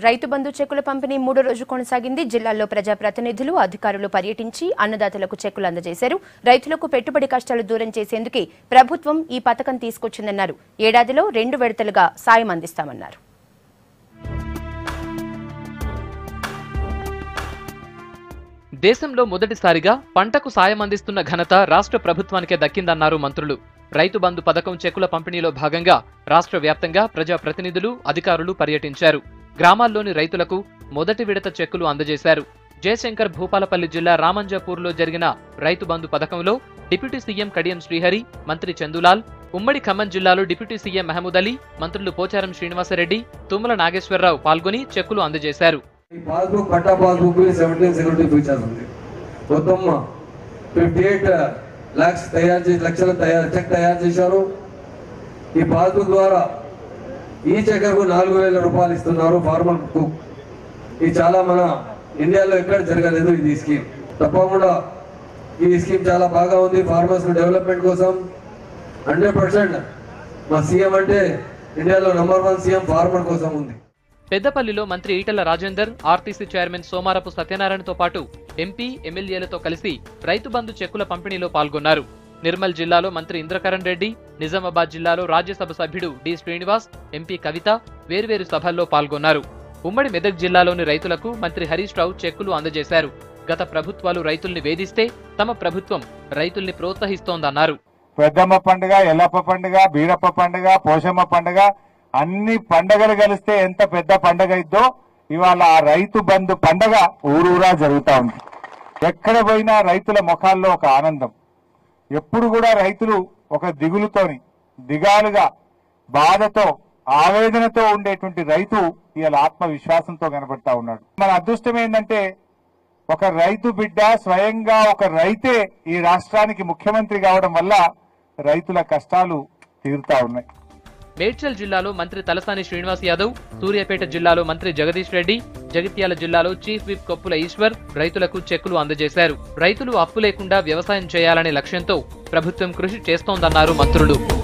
రైతు బంధు చెక్కుల పంపిణీ మూడో రోజు కొనసాగింది జిల్లాల్లో ప్రజాప్రతినిధులు అధికారులు పర్యటించి అన్నదాతలకు చెక్కులు అందజేశారు రైతులకు పెట్టుబడి కష్టాలు దూరం చేసేందుకే ప్రభుత్వం ఈ పథకం తీసుకొచ్చిందన్నారు ఏడాదిలో రెండు విడతలుగా సాయం అందిస్తామన్నారు దేశంలో మొదటిసారిగా పంటకు సాయం అందిస్తున్న ఘనత రాష్ట్ర ప్రభుత్వానికే దక్కిందన్నారు మంత్రులు రైతు బంధు పథకం చెక్కుల పంపిణీలో భాగంగా రాష్ట్ర వ్యాప్తంగా ప్రజా ప్రతినిధులు అధికారులు పర్యటించారు గ్రామాల్లోని రైతులకు మొదటి విడత చెక్కులు అందజేశారు జయశంకర్ భూపాలపల్లి జిల్లా రామంజపూర్లో జరిగిన రైతు బంధు పథకంలో డిప్యూటీ సీఎం కడియం శ్రీహరి మంత్రి చందులాల్ ఉమ్మడి ఖమ్మం జిల్లాలో డిప్యూటీ సీఎం మహమూద్ అలీ మంత్రులు పోచారం శ్రీనివాసరెడ్డి తుమ్మల నాగేశ్వరరావు పాల్గొని చెక్కులు అందజేశారు ఈ పాస్బుక్ పట్టా పాస్బుక్ సెవెంటీన్ సెక్యూరిటీ ఫీచర్స్ ఉంది మొత్తం ఫిఫ్టీ ఎయిట్ లాక్స్ తయారు చేసి లక్షల తయారు చెక్ తయారు చేశారు ఈ పాస్బుక్ ద్వారా ఈ చెక్కకు నాలుగు వేల రూపాయలు ఇస్తున్నారు ఫార్మర్ బుక్ ఇది చాలా మన ఇండియాలో ఎక్కడ జరగలేదు ఇది స్కీమ్ తప్పకుండా ఈ స్కీమ్ చాలా బాగా ఉంది ఫార్మర్స్ డెవలప్మెంట్ కోసం హండ్రెడ్ పర్సెంట్ మా సీఎం అంటే ఇండియాలో నంబర్ వన్ సీఎం ఫార్మర్ కోసం ఉంది పెద్దపల్లిలో మంత్రి ఈటల రాజేందర్ ఆర్టీసీ చైర్మన్ సోమారపు సత్యనారాయణతో పాటు ఎంపీ ఎమ్మెల్యేలతో కలిసి రైతు బంధు చెక్కుల పంపిణీలో పాల్గొన్నారు నిర్మల్ జిల్లాలో మంత్రి ఇంద్రకరణ్ రెడ్డి నిజామాబాద్ జిల్లాలో రాజ్యసభ సభ్యుడు డి శ్రీనివాస్ ఎంపీ కవిత వేర్వేరు సభల్లో పాల్గొన్నారు ఉమ్మడి మెదక్ జిల్లాలోని రైతులకు మంత్రి హరీష్ రావు చెక్కులు అందజేశారు గత ప్రభుత్వాలు రైతుల్ని వేధిస్తే తమ ప్రభుత్వం రైతుల్ని ప్రోత్సహిస్తోందన్నారు పెద్దమ్మ పండుగ ఎల్లప్ప పండుగ బీరప్ప పండుగ పోషమ్మ పండుగ అన్ని పండగలు కలిస్తే ఎంత పెద్ద పండగ ఇద్దో ఇవాళ ఆ రైతు బంధు పండగ ఊరూరా జరుగుతా ఉంది ఎక్కడ పోయినా రైతుల ముఖాల్లో ఒక ఆనందం ఎప్పుడు కూడా రైతులు ఒక దిగులుతోని దిగాలుగా బాధతో ఆవేదనతో ఉండేటువంటి రైతు ఇవాళ ఆత్మవిశ్వాసంతో కనబడతా ఉన్నాడు మన అదృష్టం ఏంటంటే ఒక రైతు బిడ్డ స్వయంగా ఒక రైతే ఈ రాష్ట్రానికి ముఖ్యమంత్రి కావడం వల్ల రైతుల కష్టాలు తీరుతా ఉన్నాయి మేడ్చల్ జిల్లాలో మంత్రి తలసాని శ్రీనివాస్ యాదవ్ సూర్యాపేట జిల్లాలో మంత్రి జగదీష్ రెడ్డి జగిత్యాల జిల్లాలో చీఫ్ విప్ కొప్పుల ఈశ్వర్ రైతులకు చెక్కులు అందజేశారు రైతులు అప్పు లేకుండా వ్యవసాయం చేయాలనే లక్ష్యంతో ప్రభుత్వం కృషి చేస్తోందన్నారు మంత్రులు